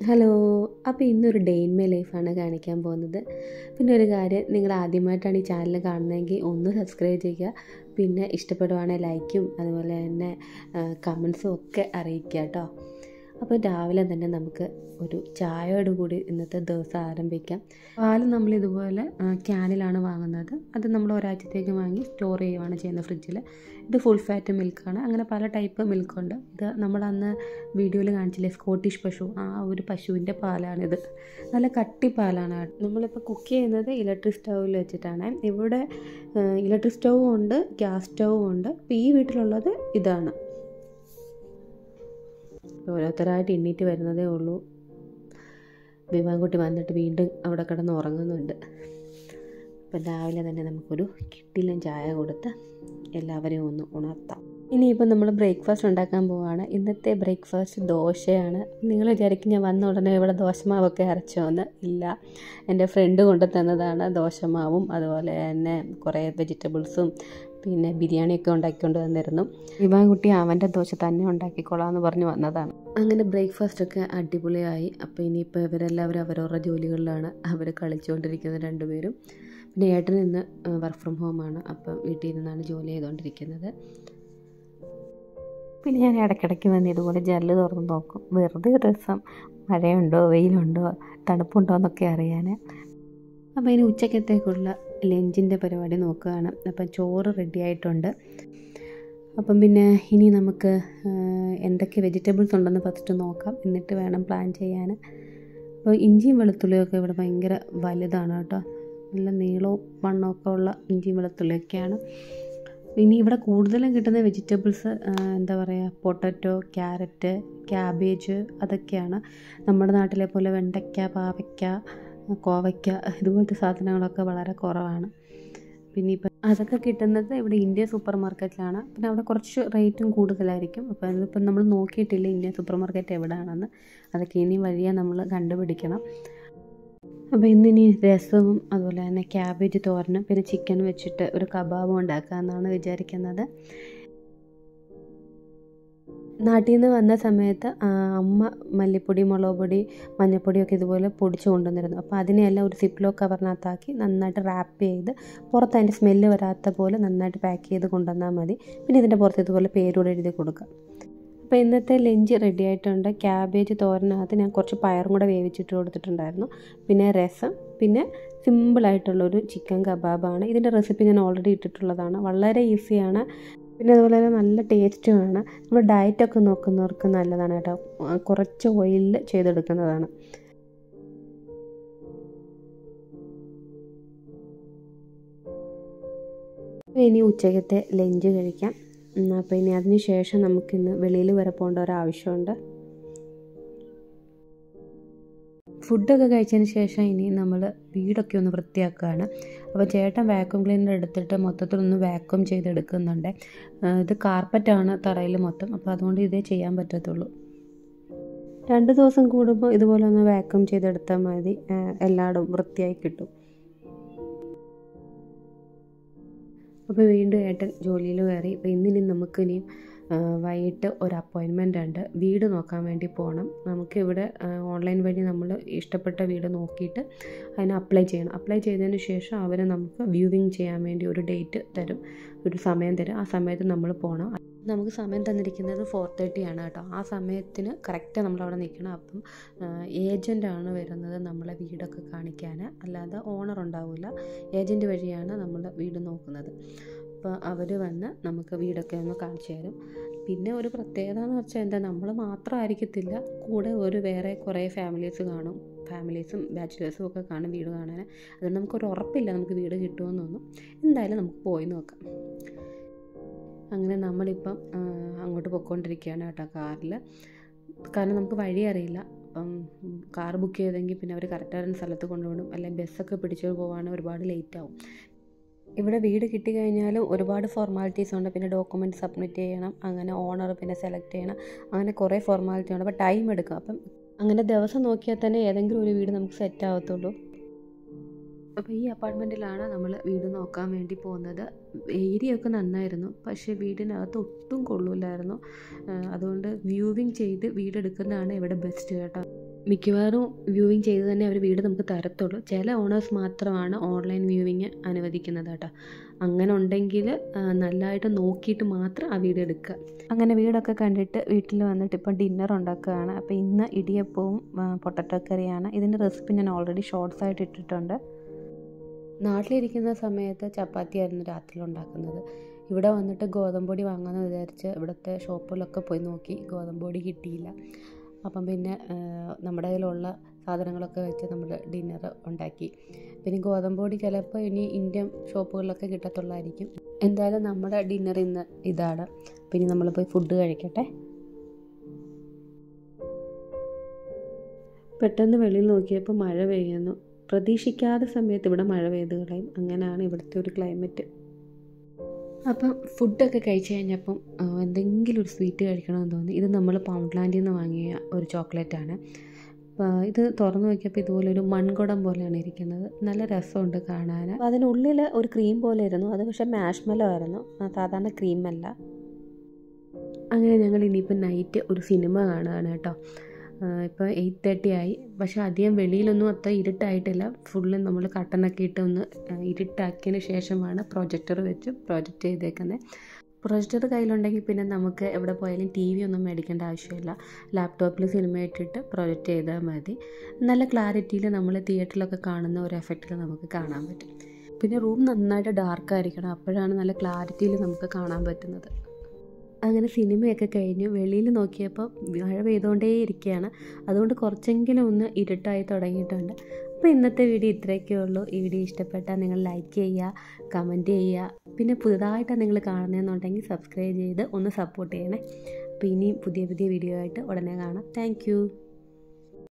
hello അപ്പോൾ ഇന്നൊരു day in my ലൈഫാണ് കാണിക്കാൻ പോകുന്നത് പിന്നെ ഒരു കാര്യം നിങ്ങൾ ആദ്യമായിട്ടാണ് ഈ ചാനൽ കാണുന്നതെങ്കിൽ ഒന്ന് സബ്സ്ക്രൈബ് ചെയ്യുക പിന്നെ ഇഷ്ടപ്പെടുവാണെങ്കിൽ ലൈക്കും അതുപോലെ തന്നെ കമൻസും ഒക്കെ അറിയിക്കുക കേട്ടോ അപ്പോൾ രാവിലെ തന്നെ നമുക്ക് ഒരു ചായയോട് കൂടി ഇന്നത്തെ ദിവസം ആരംഭിക്കാം പാല് നമ്മൾ ഇതുപോലെ ക്യാനിലാണ് വാങ്ങുന്നത് അത് നമ്മൾ ഒരാഴ്ചത്തേക്ക് വാങ്ങി സ്റ്റോർ ചെയ്യുകയാണ് ചെയ്യുന്നത് ഫ്രിഡ്ജിൽ ഇത് ഫുൾ ഫാറ്റ് മിൽക്കാണ് അങ്ങനെ പല ടൈപ്പ് മിൽക്കുണ്ട് ഇത് നമ്മൾ അന്ന് വീഡിയോയിൽ കാണിച്ചില്ലേ സ്കോട്ടിഷ് പശു ആ ഒരു പശുവിൻ്റെ പാലാണിത് നല്ല കട്ടി പാലാണ് നമ്മളിപ്പോൾ കുക്ക് ചെയ്യുന്നത് ഇലക്ട്രിക് സ്റ്റൗവിൽ വെച്ചിട്ടാണ് ഇവിടെ ഇലക്ട്രിക് സ്റ്റൗവും ഉണ്ട് ഗ്യാസ് സ്റ്റൗവും ഉണ്ട് ഇപ്പോൾ ഈ വീട്ടിലുള്ളത് ഇതാണ് ഓരോരുത്തരായിട്ട് എണ്ണീറ്റ് വരുന്നതേ ഉള്ളൂ വിവാൻകുട്ടി വന്നിട്ട് വീണ്ടും അവിടെ കിടന്ന് ഉറങ്ങുന്നുണ്ട് അപ്പം രാവിലെ തന്നെ നമുക്കൊരു കിട്ടിലും ചായ കൊടുത്ത് എല്ലാവരെയും ഒന്ന് ഉണർത്താം ഇനിയിപ്പോൾ നമ്മൾ ബ്രേക്ക്ഫാസ്റ്റ് ഉണ്ടാക്കാൻ പോവുകയാണ് ഇന്നത്തെ ബ്രേക്ക്ഫാസ്റ്റ് ദോശയാണ് നിങ്ങൾ വിചാരിക്കും ഞാൻ വന്ന ഉടനെ ഇവിടെ ദോശമാവൊക്കെ അരച്ചോന്ന് ഇല്ല എൻ്റെ ഫ്രണ്ട് കൊണ്ടു തന്നതാണ് ദോശമാവും അതുപോലെ തന്നെ കുറേ വെജിറ്റബിൾസും പിന്നെ ബിരിയാണിയൊക്കെ ഉണ്ടാക്കിക്കൊണ്ട് വന്നിരുന്നു വിവാൻകുട്ടി അവൻ്റെ ദോശ തന്നെ ഉണ്ടാക്കിക്കോളാം പറഞ്ഞ് വന്നതാണ് അങ്ങനെ ബ്രേക്ക്ഫാസ്റ്റൊക്കെ അടിപൊളിയായി അപ്പോൾ ഇനിയിപ്പോൾ ഇവരെല്ലാവരും അവരവരുടെ ജോലികളിലാണ് അവർ കളിച്ചുകൊണ്ടിരിക്കുന്നത് രണ്ടുപേരും പിന്നെ ഏട്ടൻ ഇന്ന് വർക്ക് ഫ്രം ഹോമാണ് അപ്പം വീട്ടിൽ ഇരുന്നാണ് ജോലി ചെയ്തുകൊണ്ടിരിക്കുന്നത് പിന്നെ ഞാൻ ഇടയ്ക്കിടയ്ക്ക് വന്ന് ഇതുപോലെ ജല്ല് തുറന്ന് നോക്കും വെറുതെ ഒരു ദിവസം മഴയുണ്ടോ വെയിലുണ്ടോ തണുപ്പുണ്ടോ എന്നൊക്കെ അറിയാൻ അപ്പോൾ ഇനി ഉച്ചക്കത്തേക്കുള്ള ലഞ്ചിൻ്റെ പരിപാടി നോക്കുകയാണ് അപ്പം ചോറ് റെഡി ആയിട്ടുണ്ട് അപ്പം പിന്നെ ഇനി നമുക്ക് എന്തൊക്കെ വെജിറ്റബിൾസ് ഉണ്ടെന്ന് ഫസ്റ്റ് നോക്കാം എന്നിട്ട് വേണം പ്ലാൻ ചെയ്യാൻ അപ്പോൾ ഇഞ്ചിയും വെളുത്തുള്ളിയൊക്കെ ഇവിടെ ഭയങ്കര വലുതാണ് കേട്ടോ നല്ല നീളവും വണ്ണമൊക്കെ ഉള്ള ഇഞ്ചിയും വെളുത്തുള്ളിയൊക്കെയാണ് ഇനി ഇവിടെ കൂടുതലും കിട്ടുന്ന വെജിറ്റബിൾസ് എന്താ പറയുക പൊട്ടറ്റോ ക്യാരറ്റ് ക്യാബേജ് അതൊക്കെയാണ് നമ്മുടെ നാട്ടിലെ പോലെ വെണ്ടയ്ക്ക പാവയ്ക്ക കോവയ്ക്ക ഇതുപോലത്തെ സാധനങ്ങളൊക്കെ വളരെ കുറവാണ് പിന്നെ ഇപ്പം അതൊക്കെ കിട്ടുന്നത് ഇവിടെ ഇന്ത്യ സൂപ്പർ മാർക്കറ്റിലാണ് പിന്നെ അവിടെ കുറച്ച് റേറ്റും കൂടുതലായിരിക്കും അപ്പോൾ അതിപ്പം നമ്മൾ നോക്കിയിട്ടില്ല ഇന്ത്യ സൂപ്പർ മാർക്കറ്റ് എവിടെയാണെന്ന് അതൊക്കെ ഇനി വഴിയെ നമ്മൾ കണ്ടുപിടിക്കണം അപ്പോൾ ഇന്നിനി രസവും അതുപോലെ തന്നെ ക്യാബേജ് തോരനും പിന്നെ ചിക്കൻ വെച്ചിട്ട് ഒരു കബാബും ഉണ്ടാക്കാമെന്നാണ് വിചാരിക്കുന്നത് നാട്ടിൽ നിന്ന് വന്ന സമയത്ത് അമ്മ മല്ലിപ്പൊടി മുളക് പൊടി മഞ്ഞൾപ്പൊടിയൊക്കെ ഇതുപോലെ പൊടിച്ചു കൊണ്ടുവന്നിരുന്നു അപ്പോൾ അതിനെയെല്ലാം ഒരു സിപ്ലോ കവറിനകത്താക്കി നന്നായിട്ട് റാപ്പ് ചെയ്ത് പുറത്ത് അതിൻ്റെ സ്മെല്ല് വരാത്ത പോലെ നന്നായിട്ട് പാക്ക് ചെയ്ത് കൊണ്ടുവന്നാൽ മതി പിന്നെ ഇതിൻ്റെ പുറത്ത് ഇതുപോലെ പേരൂടെ എഴുതി കൊടുക്കുക അപ്പോൾ ഇന്നത്തെ ലഞ്ച് റെഡി ആയിട്ടുണ്ട് ക്യാബേജ് തോരനകത്ത് ഞാൻ കുറച്ച് പയറും കൂടെ വേവിച്ചിട്ട് കൊടുത്തിട്ടുണ്ടായിരുന്നു പിന്നെ രസം പിന്നെ സിമ്പിളായിട്ടുള്ളൊരു ചിക്കൻ കബാബാണ് ഇതിൻ്റെ റെസിപ്പി ഞാൻ ഓൾറെഡി ഇട്ടിട്ടുള്ളതാണ് വളരെ ഈസിയാണ് പിന്നെ അതുപോലെ തന്നെ നല്ല ടേസ്റ്റുമാണ് നമ്മൾ ഡയറ്റൊക്കെ നോക്കുന്നവർക്ക് നല്ലതാണ് കേട്ടോ കുറച്ച് ഓയിലിൽ ചെയ്തെടുക്കുന്നതാണ് ഇനി ഉച്ചക്കത്തെ ലഞ്ച് കഴിക്കാം അപ്പോൾ ഇനി അതിന് ശേഷം നമുക്കിന്ന് വെളിയിൽ വരെ പോകേണ്ട ഒരാവശ്യമുണ്ട് ഫുഡൊക്കെ കഴിച്ചതിന് ശേഷം ഇനി നമ്മൾ വീടൊക്കെ ഒന്ന് വൃത്തിയാക്കുകയാണ് അപ്പോൾ ചേട്ടൻ വാക്യൂം ക്ലീനർ എടുത്തിട്ട് മൊത്തത്തിലൊന്ന് വാക്യൂം ചെയ്തെടുക്കുന്നുണ്ട് ഇത് കാർപ്പറ്റാണ് തറയിൽ മൊത്തം അപ്പോൾ അതുകൊണ്ട് ഇതേ ചെയ്യാൻ പറ്റത്തുള്ളൂ രണ്ട് ദിവസം കൂടുമ്പോൾ ഇതുപോലെ ഒന്ന് വാക്യൂം ചെയ്തെടുത്താൽ മതി എല്ലായിടും വൃത്തിയായി കിട്ടും അപ്പോൾ വീണ്ടും ഏട്ടൻ ജോലിയിൽ കയറി അപ്പോൾ ഇന്നിനി നമുക്കിനി വൈകിട്ട് ഒരു അപ്പോയിൻമെൻ്റ് ഉണ്ട് വീട് നോക്കാൻ വേണ്ടി പോകണം നമുക്കിവിടെ ഓൺലൈൻ വഴി നമ്മൾ ഇഷ്ടപ്പെട്ട വീട് നോക്കിയിട്ട് അതിന് അപ്ലൈ ചെയ്യണം അപ്ലൈ ചെയ്തതിന് ശേഷം അവർ നമുക്ക് വ്യൂവിങ് ചെയ്യാൻ വേണ്ടി ഒരു ഡേറ്റ് തരും ഒരു സമയം തരും ആ സമയത്ത് നമ്മൾ പോകണം നമുക്ക് സമയം തന്നിരിക്കുന്നത് ഫോർ തേർട്ടി ആണ് കേട്ടോ ആ സമയത്തിന് കറക്റ്റ് നമ്മളവിടെ നിൽക്കണം അപ്പം ഏജൻ്റാണ് വരുന്നത് നമ്മളെ വീടൊക്കെ കാണിക്കാൻ അല്ലാതെ ഓണർ ഉണ്ടാവില്ല ഏജൻറ്റ് വഴിയാണ് നമ്മൾ വീട് നോക്കുന്നത് അപ്പോൾ അവർ വന്ന് നമുക്ക് വീടൊക്കെ ഒന്ന് കാണിച്ചു തരും പിന്നെ ഒരു പ്രത്യേകത എന്ന് വെച്ചാൽ എന്താ നമ്മൾ മാത്രമായിരിക്കത്തില്ല കൂടെ ഒരു വേറെ കുറേ ഫാമിലീസ് കാണും ഫാമിലീസും ബാച്ചിലേഴ്സും ഒക്കെ കാണും വീട് കാണാൻ അതുകൊണ്ട് നമുക്കൊരു ഉറപ്പില്ല നമുക്ക് വീട് കിട്ടുമെന്നൊന്നും എന്തായാലും നമുക്ക് പോയി നോക്കാം അങ്ങനെ നമ്മളിപ്പം അങ്ങോട്ട് പൊയ്ക്കൊണ്ടിരിക്കുകയാണ് കേട്ടോ കാറിൽ കാരണം നമുക്ക് വഴി അറിയില്ല അപ്പം കാർ ബുക്ക് ചെയ്തെങ്കിൽ പിന്നെ അവർ കറക്റ്റായിരുന്ന സ്ഥലത്ത് കൊണ്ടുപോകണം അല്ലെങ്കിൽ ബസ്സൊക്കെ പിടിച്ചു പോവുകയാണെങ്കിൽ ഒരുപാട് ലേറ്റ് ആവും ഇവിടെ വീട് കിട്ടിക്കഴിഞ്ഞാലും ഒരുപാട് ഫോർമാലിറ്റീസ് ഉണ്ട് പിന്നെ ഡോക്യുമെൻറ്റ് സബ്മിറ്റ് ചെയ്യണം അങ്ങനെ ഓണർ പിന്നെ സെലക്ട് ചെയ്യണം അങ്ങനെ കുറേ ഫോർമാലിറ്റി ഉണ്ട് അപ്പോൾ ടൈം എടുക്കും അപ്പം അങ്ങനെ ദിവസം നോക്കിയാൽ തന്നെ ഏതെങ്കിലും ഒരു വീട് നമുക്ക് സെറ്റ് ആവത്തുള്ളൂ അപ്പോൾ ഈ അപ്പാർട്ട്മെൻറ്റിലാണ് നമ്മൾ വീട് നോക്കാൻ വേണ്ടി പോകുന്നത് ഏരിയ ഒക്കെ നന്നായിരുന്നു പക്ഷേ വീടിനകത്ത് ഒട്ടും കൊള്ളൂലായിരുന്നു അതുകൊണ്ട് വ്യൂവിങ് ചെയ്ത് വീടെടുക്കുന്നതാണ് ഇവിടെ ബെസ്റ്റ് കേട്ടോ മിക്കവാറും വ്യൂവിങ് ചെയ്ത് തന്നെ അവർ വീട് നമുക്ക് തരത്തുള്ളൂ ചില ഓണേഴ്സ് മാത്രമാണ് ഓൺലൈൻ വ്യൂവിങ് അനുവദിക്കുന്നത് കേട്ടോ അങ്ങനെ ഉണ്ടെങ്കിൽ നല്ലതായിട്ട് നോക്കിയിട്ട് മാത്രം ആ വീട് എടുക്കുക അങ്ങനെ വീടൊക്കെ കണ്ടിട്ട് വീട്ടിൽ വന്നിട്ട് ഇപ്പം ഡിന്നർ ഉണ്ടാക്കുകയാണ് അപ്പോൾ ഇന്ന് ഇടിയപ്പവും പൊട്ടറ്റോ കറിയാണ് ഇതിൻ്റെ റെസിപ്പി ഞാൻ ഓൾറെഡി ഷോർട്സ് ആയിട്ട് ഇട്ടിട്ടുണ്ട് നാട്ടിലിരിക്കുന്ന സമയത്ത് ചപ്പാത്തിയായിരുന്നു രാത്രി ഉണ്ടാക്കുന്നത് ഇവിടെ വന്നിട്ട് ഗോതമ്പൊടി വാങ്ങാമെന്ന് വിചാരിച്ച് ഇവിടുത്തെ ഷോപ്പിലൊക്കെ പോയി നോക്കി ഗോതമ്പൊടി കിട്ടിയില്ല അപ്പം പിന്നെ നമ്മുടെ കയ്യിലുള്ള സാധനങ്ങളൊക്കെ വെച്ച് നമ്മൾ ഡിന്നർ ഉണ്ടാക്കി പിന്നെ ഗോതമ്പൊടി ചിലപ്പോൾ ഇനി ഇന്ത്യൻ ഷോപ്പുകളിലൊക്കെ കിട്ടത്തുള്ളായിരിക്കും എന്തായാലും നമ്മുടെ ഡിന്നർ ഇന്ന് ഇതാണ് പിന്നെ നമ്മൾ പോയി ഫുഡ് കഴിക്കട്ടെ പെട്ടെന്ന് വെളിയിൽ നോക്കിയപ്പോൾ മഴ പെയ്യുന്നു പ്രതീക്ഷിക്കാത്ത സമയത്ത് ഇവിടെ മഴ പെയ്ത് കളയും അങ്ങനെയാണ് ഇവിടുത്തെ ഒരു ക്ലൈമറ്റ് അപ്പം ഫുഡൊക്കെ കഴിച്ച് കഴിഞ്ഞപ്പം എന്തെങ്കിലും ഒരു സ്വീറ്റ് കഴിക്കണമെന്ന് തോന്നി ഇത് നമ്മൾ പൗണ്ട്ലാൻഡിൽ നിന്ന് വാങ്ങിയ ഒരു ചോക്ലേറ്റാണ് ഇത് തുറന്നു നോക്കിയപ്പോൾ ഇതുപോലൊരു മൺകുടം പോലെയാണ് ഇരിക്കുന്നത് നല്ല രസമുണ്ട് കാണാൻ അതിനുള്ളിൽ ഒരു ക്രീം പോലെ ഇരുന്നു അത് പക്ഷേ മാഷ്മലോ ആയിരുന്നു സാധാരണ ക്രീമല്ല അങ്ങനെ ഞങ്ങൾ ഇനിയിപ്പോൾ നൈറ്റ് ഒരു സിനിമ കാണുകയാണ് കേട്ടോ ഇപ്പോൾ എയ്റ്റ് തേർട്ടി ആയി പക്ഷേ അധികം വെളിയിലൊന്നും അത്ര ഇരുട്ടായിട്ടില്ല ഫുള്ള് നമ്മൾ കട്ടനൊക്കെ ഇട്ട് ഒന്ന് ഇരുട്ടാക്കിയതിന് ശേഷമാണ് പ്രൊജക്ടർ വെച്ച് പ്രൊജക്റ്റ് ചെയ്തേക്കുന്നത് പ്രൊജക്ടർ കയ്യിലുണ്ടെങ്കിൽ പിന്നെ നമുക്ക് എവിടെ പോയാലും ടി വി ഒന്നും മേടിക്കേണ്ട ആവശ്യമില്ല ലാപ്ടോപ്പിൽ സിനിമ ഇട്ടിട്ട് പ്രൊജക്റ്റ് ചെയ്താൽ മതി നല്ല ക്ലാരിറ്റിയിൽ നമ്മൾ തിയേറ്ററിലൊക്കെ കാണുന്ന ഒരു എഫക്റ്റിൽ നമുക്ക് കാണാൻ പറ്റും പിന്നെ റൂം നന്നായിട്ട് ഡാർക്കായിരിക്കണം അപ്പോഴാണ് നല്ല ക്ലാരിറ്റിയിൽ നമുക്ക് കാണാൻ പറ്റുന്നത് അങ്ങനെ സിനിമയൊക്കെ കഴിഞ്ഞു വെളിയിൽ നോക്കിയപ്പോൾ മഴ പെയ്തുകൊണ്ടേ ഇരിക്കുകയാണ് അതുകൊണ്ട് കുറച്ചെങ്കിലും ഒന്ന് ഇരുട്ടായി തുടങ്ങിയിട്ടുണ്ട് അപ്പോൾ ഇന്നത്തെ വീഡിയോ ഇത്രയൊക്കെ ഉള്ളൂ ഈ വീഡിയോ ഇഷ്ടപ്പെട്ടാൽ നിങ്ങൾ ലൈക്ക് ചെയ്യുക കമൻറ്റ് ചെയ്യുക പിന്നെ പുതുതായിട്ടാണ് നിങ്ങൾ കാണുന്നതെന്നുണ്ടെങ്കിൽ സബ്സ്ക്രൈബ് ചെയ്ത് ഒന്ന് സപ്പോർട്ട് ചെയ്യണേ അപ്പോൾ ഇനിയും പുതിയ പുതിയ വീഡിയോ ആയിട്ട് ഉടനെ കാണാം താങ്ക്